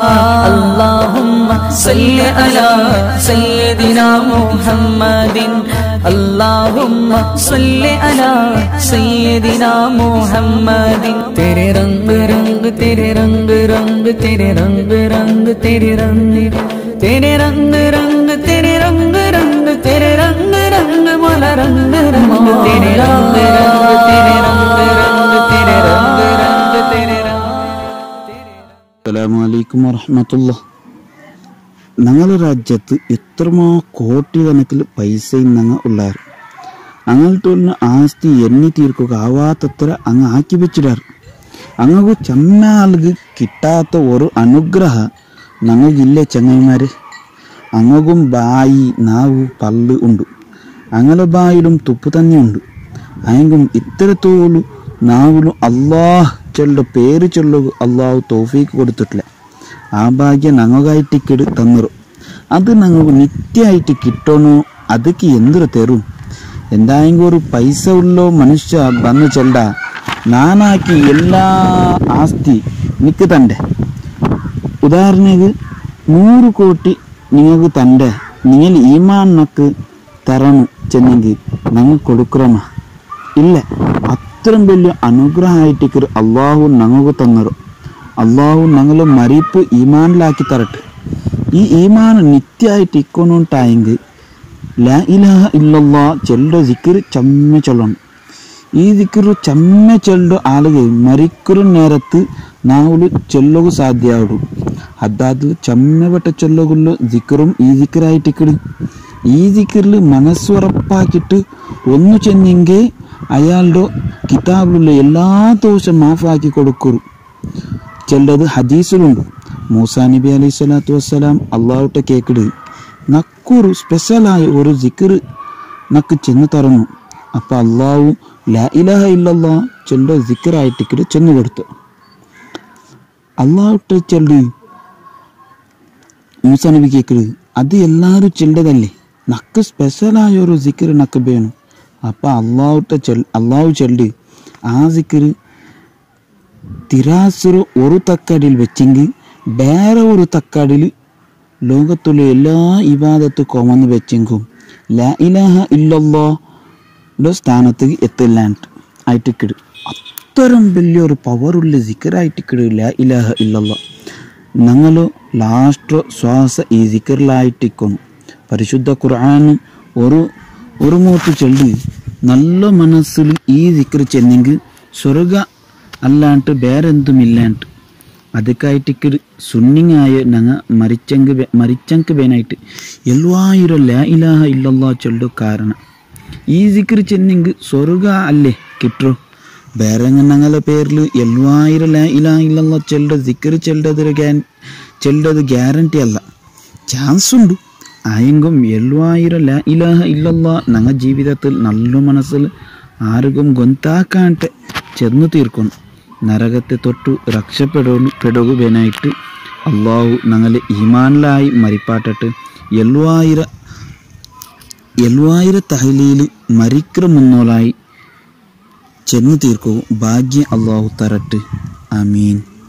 اللهم صل على سيدنا محمد اللهم صل على سيدنا محمد तेरे रंग रंग तेरे रंग रंग तेरे रंग रंग तेरे रंग तेरे रंग रंग तेरे रंग रंग तेरे रंग रंग मोला रंग रंग तेरे रंग रंग तेरे रंग रंग तेरे रंग रंग तेरे रंग അസ്സലാമലൈക്കും വറഹമത്തുള്ള ഞങ്ങളുടെ രാജ്യത്ത് എത്രമാ കോടി കണക്കിൽ പൈസയും ഞങ്ങൾ ഉള്ളാർ അങ്ങോട്ടുള്ള ആസ്തി എണ്ണി തീർക്കുക ആവാത്തത്ര അങ്ങ് ആക്കി വെച്ചിടാറ് അങ്ങക്ക് ചമ്മാൾക്ക് കിട്ടാത്ത ഒരു അനുഗ്രഹ ഞങ്ങൾക്കില്ലേ ചങ്ങന്മാര് അങ്ങക്കും ബായി നാവ് പല്ല് ഉണ്ട് അങ്ങനെ ബായിലും തുപ്പ് തന്നെയുണ്ട് അയെങ്കും ഇത്തരത്തോളം നാവിലും അള്ളാഹ് ചൊല്ല പേര് ചൊല്ലുക അള്ളാഹു തോഫീക്ക് കൊടുത്തിട്ടില്ല ആ ഭാഗ്യം ഞങ്ങൾക്കായിട്ട് കിട് തന്നിറും അത് ഞങ്ങൾക്ക് നിത്യമായിട്ട് കിട്ടണോ അതൊക്കെ എന്തൊരു തരും എന്തായെങ്കിലും ഒരു പൈസ ഉള്ളോ മനുഷ്യ വന്നു ചെല്ല നാനാക്കി എല്ലാ ആസ്തി നിക്ക് തൻ്റെ ഉദാഹരണക്ക് നൂറ് കോടി നിങ്ങൾക്ക് തൻ്റെ നിങ്ങൾ ഈമാനക്ക് തരണം ചെന്നെങ്കിൽ ഞങ്ങൾ കൊടുക്കണമ ഇല്ല അത്രയും വലിയ അനുഗ്രഹമായിട്ട് അള്ളാഹു ഞങ്ങൾക്ക് തന്നറും അള്ളാഹു ഞങ്ങൾ മരിപ്പ് ഈമാനിലാക്കി തരട്ടെ ഈ ഈമാൻ നിത്യമായിട്ട് ഇക്കൊണ്ടായെങ്കിൽ ലാ ഇലാഹ ഇല്ലല്ലാ ചെല്ല സിക്കർ ചമ്മ ചൊല്ലണം ഈ ദിക്കറ് ചമ്മ ചെല്ലു ആളുകൾ മരിക്കുന്ന നേരത്ത് നാവുలు ചൊല്ലുക സാധ്യമാവുള്ളൂ അതാതിൽ ചമ്മപ്പെട്ട ചൊല്ലുകളിൽ ദിക്കറും ഈ ദിക്കറായിട്ട് ഇക്കട് ഈ ദിക്കറിൽ മനസ്സുറപ്പാക്കിയിട്ട് ഒന്ന് ചെന്നെങ്കിൽ അയാളുടെ കിതാബിലുള്ള എല്ലാ ദോഷം മാഫാക്കി കൊടുക്കും ചിലത് ഹദീസിലുണ്ട് മൂസാ നബി അലൈഹി സ്വലാത്തു വസ്സലാം അള്ളാഹുട്ടെ കേക്കിട് നക്കൊരു സ്പെഷ്യലായ ഒരു ജിക്കർ നക്ക് ചെന്ന് തറന്നു അപ്പം അള്ളാഹു ലാ ഇലാഹ ഇല്ലല്ലാ ചെല്ല ജിക്കറായിട്ടിക്കട് ചെന്ന് കൊടുത്തു അള്ളാഹുട്ടെ ചെല്ലു മൂസാ നബി കേക്കിട് അത് എല്ലാവരും ചെല്ലതല്ലേ നക്ക് സ്പെഷ്യലായ ഒരു ജിക്കർ നക്ക് വേണം അപ്പം അള്ളാഹുട്ടെ ചെൽ അള്ളാഹു ചെല്ല് ആ ജിക്കർ തിരാസുറ് ഒരു തക്കാടിയിൽ വെച്ചെങ്കിൽ വേറെ ഒരു തക്കാടിയിൽ ലോകത്തുള്ള എല്ലാ ഇബാദത്ത് കൊമന്ന് വെച്ചെങ്കും ലാ ഇലാഹ ഇല്ലല്ലോ സ്ഥാനത്ത് എത്തില്ലാണ്ട് ആയിട്ട് കിട് അത്തരം വലിയൊരു പവറുള്ള സിക്കറായിട്ട് കിട് ലാ ഇലാഹ ഇല്ലല്ലോ ഞങ്ങൾ ലാസ്റ്റ് ശ്വാസ ഈ സിക്കറിലായിട്ടിക്കുന്നു പരിശുദ്ധ ഖുർആൻ ഒരു ഒരു മൂത്ത് ചൊല്ലി നല്ല മനസ്സിൽ ഈ സിക്കർ ചെന്നെങ്കിൽ സ്വർഗ അല്ലാണ്ട് വേറെന്തുമില്ലാണ്ട് ಅದಕ್ಕಾಯ್ಟಿಕ್ ಸುನ್ನಿಂಗಾಯ ನಂಗ ಮರಿಚಂಗ ಮರಿಚಂಕ ಬೇನಾಯ್ತು ಎಲ್ವಾಯಿರೋ ലാ ഇലാഹ ഇല്ലല്ലാ ചൊല്ലു കാരണ ഈ സിക്കർ ചെന്നെങ്കിൽ സ്വർഗ അല്ലേ കിട്ടോ വേറെ ഞങ്ങളെ പേരിൽ എൽവായിരം ലാ ഇലാഹ ഇല്ലല്ലാ ചൊല്ല സിക്കർ ചെല്ലതൊരു ഗ്യാൻ ചെല്ലത് ഗ്യാരണ്ടി അല്ല ചാൻസ് ഉണ്ട് ആയെങ്കും എൽവായിരം ലാ ഇലാഹ ഇല്ലല്ലാ ഞങ്ങൾ ജീവിതത്തിൽ നല്ല മനസ്സിൽ ആർക്കും ഗൊന്താക്കാണ്ട് ചെന്നു തീർക്കണം നരകത്തെ തൊട്ടു രക്ഷപ്പെടുക പെടുകയായിട്ട് അള്ളാഹു ഞങ്ങളെ ഈമാനിലായി മരിപ്പാട്ടിട്ട് എൽവായിര എൽവായിര തഹലിയിൽ മരിക്കറ മുന്നോലായി ചെന്നു തീർക്കൂ ഭാഗ്യം അള്ളാഹു തരട്ട് ആമീൻ